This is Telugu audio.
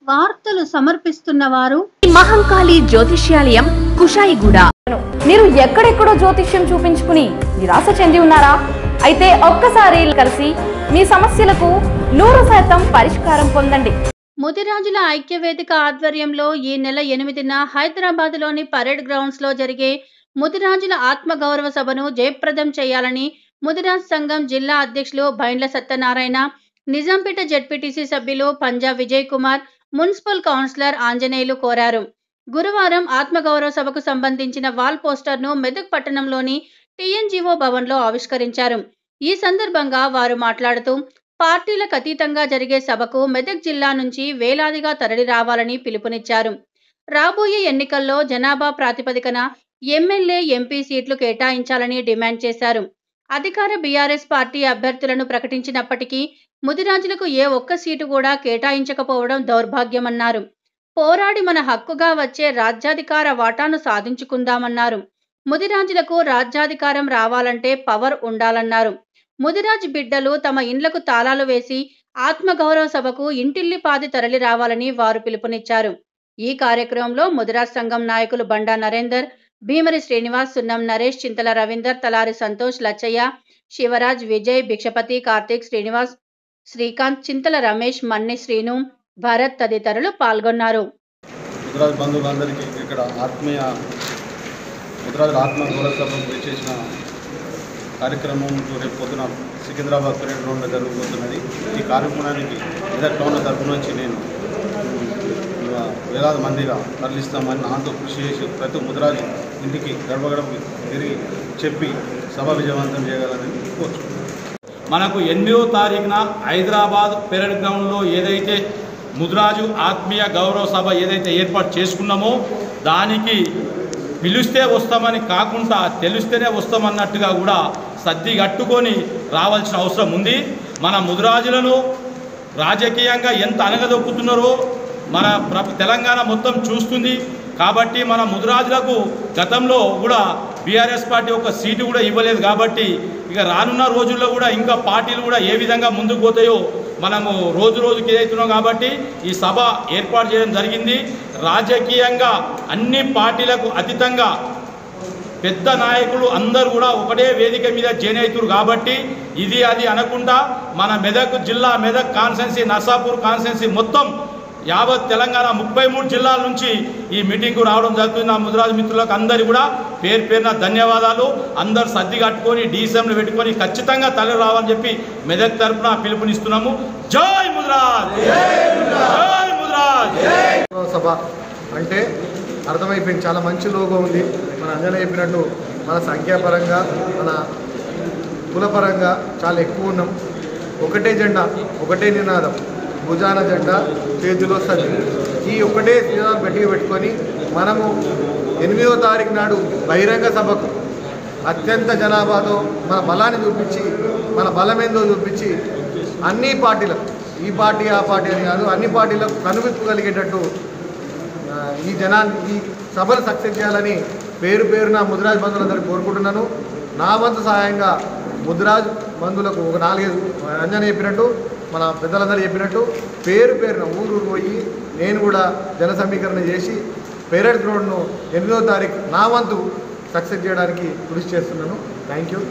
వార్తలు సమర్పిస్తున్న వారు మహంకాళి జ్యోతిష్యాలయం కుషాయిగూడ మీరు ఎక్కడెక్కడో జ్యోతిష్యం చూపించుకుని నిరాశ చెంది ఉన్నారా అయితే ఒక్కసారి కలిసి మీ సమస్యలకు నూరు శాతం పరిష్కారం పొందండి ముదిరాజుల ఐక్యవేదిక ఆధ్వర్యంలో ఈ నెల ఎనిమిదిన హైదరాబాద్లోని పరేడ్ గ్రౌండ్స్లో జరిగే ముదిరాజుల ఆత్మగౌరవ సభను జయప్రదం చేయాలని ముదిరాజ్ సంఘం జిల్లా అధ్యక్షులు బైండ్ల సత్యనారాయణ నిజాంపేట జెడ్పీటీసీ సభ్యులు పంజాబ్ విజయ్ కుమార్ మున్సిపల్ కౌన్సిలర్ ఆంజనేయులు కోరారు గురువారం ఆత్మగౌరవ సభకు సంబంధించిన వాల్ పోస్టర్ను మెదక్ పట్టణంలోని టీఎన్జీఓ భవన్లో ఆవిష్కరించారు ఈ సందర్భంగా వారు మాట్లాడుతూ పార్టీలకు అతీతంగా జరిగే సభకు మెదక్ జిల్లా నుంచి వేలాదిగా తరలి రావాలని పిలుపునిచ్చారు రాబోయే ఎన్నికల్లో జనాభా ప్రాతిపదికన ఎమ్మెల్యే ఎంపీ సీట్లు కేటాయించాలని డిమాండ్ చేశారు అధికార బీఆర్ఎస్ పార్టీ అభ్యర్థులను ప్రకటించినప్పటికీ ముదిరాజులకు ఏ ఒక్క సీటు కూడా కేటాయించకపోవడం దౌర్భాగ్యమన్నారు పోరాడి మన హక్కుగా వచ్చే రాజ్యాధికార వాటాను సాధించుకుందామన్నారు ముదిరాజులకు రాజ్యాధికారం రావాలంటే పవర్ ఉండాలన్నారు ముదిరాజ్ బిడ్డలు తమ ఇండ్లకు తాళాలు వేసి ఆత్మగౌరవ సభకు ఇంటిల్లిపాది తరలి రావాలని వారు పిలుపునిచ్చారు ఈ కార్యక్రమంలో ముదిరాజ్ సంఘం నాయకులు బండా నరేందర్ భీమరి శ్రీనివాస్ సున్నం నరేష్ చింతల రవీందర్ తలారి సంతోష్ లచ్చయ్య శివరాజ్ విజయ్ భిక్షపతి కార్తీక్ శ్రీనివాస్ శ్రీకాంత్ చింతల రమేష్ మన్ని శ్రీను భరత్ తదితరులు పాల్గొన్నారు ముద్రాజు బంధువులందరికీ ఇక్కడ ఆత్మీయ ముద్రాజుల ఆత్మ గౌరవ సభకు వచ్చేసిన కార్యక్రమం రేపు పొద్దున సికింద్రాబాద్ పర్యటన గ్రౌండ్లో జరగబోతున్నది ఈ కార్యక్రమానికి మెదక్ టౌన్ తరఫు నుంచి నేను ఆ, వేలాది మందిగా తరలిస్తామని నాతో కృషి చేసి ప్రతి ముద్రాజు ఇంటికి గడప గడప తిరిగి చెప్పి సభ విజయవంతం చేయగలరని కోరుచున్నాను మనకు ఎనిమిదో తారీఖున హైదరాబాద్ పెరడ్ గ్రౌండ్లో ఏదైతే ముద్రాజు ఆత్మీయ గౌరవ సభ ఏదైతే ఏర్పాటు చేసుకున్నామో దానికి పిలిస్తే వస్తామని కాకుండా తెలిస్తేనే వస్తామన్నట్టుగా కూడా సర్ది కట్టుకొని రావాల్సిన అవసరం ఉంది మన ముద్రాజులను రాజకీయంగా ఎంత అనగదొక్కుతున్నారో మన ప్ర- తెలంగాణ మొత్తం చూస్తుంది కాబట్టి మన ముదిరాజులకు గతంలో కూడా బీఆర్ఎస్ పార్టీ ఒక సీటు కూడా ఇవ్వలేదు కాబట్టి ఇక రానున్న రోజుల్లో కూడా ఇంకా పార్టీలు కూడా ఏ విధంగా ముందుకు పోతాయో మనము రోజు రోజుకి ఏదైతున్నాం కాబట్టి ఈ సభ ఏర్పాటు చేయడం జరిగింది రాజకీయంగా అన్ని పార్టీలకు అతీతంగా పెద్ద నాయకులు అందరూ కూడా ఒకటే వేదిక మీద జాయిన్ అవుతారు కాబట్టి ఇది అది అనకుండా మన మెదక్ జిల్లా మెదక్ కాన్సెన్సీ నర్సాపూర్ కాన్సెన్సీ మొత్తం యావత్ తెలంగాణ ముప్పై మూడు జిల్లాల నుంచి ఈ మీటింగ్కు రావడం జరుగుతుంది నా ముదిరాజు మిత్రులకు అందరి కూడా పేరు పేరున ధన్యవాదాలు అందరు సర్ది కట్టుకొని డీసీఎంలు పెట్టుకొని ఖచ్చితంగా తల్లి రావాలని చెప్పి మెదక్ తరపున పిలుపునిస్తున్నాము జై ముదిరాజ్ జై ముదిరాజ్ సభ అంటే అర్థమైపోయింది చాలా మంచి లోగో ఉంది మన అంజన చెప్పినట్టు మన సంఖ్యాపరంగా మన కులపరంగా చాలా ఎక్కువ ఉన్నాం ఒకటే జెండా ఒకటే నినాదం భుజాన జెండా చేతిలో సది ఈ ఒకటే నినాదం గట్టిగా పెట్టుకొని మనము ఎనిమిదో తారీఖు నాడు బహిరంగ సభకు అత్యంత జనాభాతో మన బలాన్ని చూపించి మన బలమేందో చూపించి అన్ని పార్టీలకు ఈ పార్టీ ఆ పార్టీ అని కాదు అన్ని పార్టీలకు కనువిప్పు కలిగేటట్టు ఆ, ఈ జనాన్ని ఈ సభలు సక్సెస్ చేయాలని పేరు పేరున ముదిరాజ్ బంధువులందరికీ కోరుకుంటున్నాను నా వంతు సహాయంగా ముదిరాజ్ బంధువులకు ఒక నాలుగైదు అంజన చెప్పినట్టు మన పెద్దలందరూ చెప్పినట్టు పేరు పేరున ఊరు ఊరు పోయి నేను కూడా జన సమీకరణ చేసి పేరెడ్ గ్రౌండ్ను ఎనిమిదో తారీఖు నా వంతు సక్సెస్ చేయడానికి కృషి చేస్తున్నాను థ్యాంక్ యూ